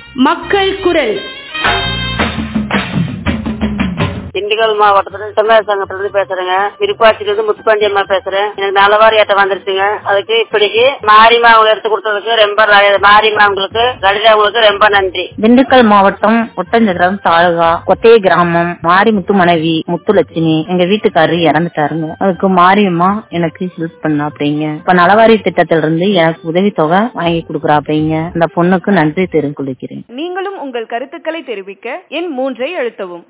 மக்கள் குரல் திண்டுக்கல் மாவட்டத்துல சமுதாய சங்கத்துல இருந்து பேசுறேங்க விருப்பாச்சில இருந்து முத்துப்பாண்டி அம்மா பேசுறேன் எனக்கு நலவாரி ஏட்ட வந்துருச்சுங்க அதுக்கு இப்படிக்கு மாரிமா அவங்க எடுத்து கொடுத்ததுக்கு ரொம்ப ந- மாரிமா அவங்களுக்கு லலிதா அவங்களுக்கு ரொம்ப நன்றி திண்டுக்கல் மாவட்டம் ஒட்டஞ்சத்திரம் தாலுகா கொத்தைய கிராமம் மாரிமுத்து மனைவி முத்துலட்சுமி எங்க வீட்டுக்காரரு இறந்துட்டாருங்க அதுக்கு மாரியம்மா எனக்கு ஹெல்ப் பண்ணா அப்படிங்க இப்ப நலவாரி திட்டத்தில இருந்து எனக்கு உதவித்தொகை வாங்கி கொடுக்குறா அப்படிங்க அந்த பொண்ணுக்கு நன்றி தெரிவிக்கிறேன் நீங்களும் உங்கள் கருத்துக்களை தெரிவிக்க எண் மூன்றை அழுத்தவும்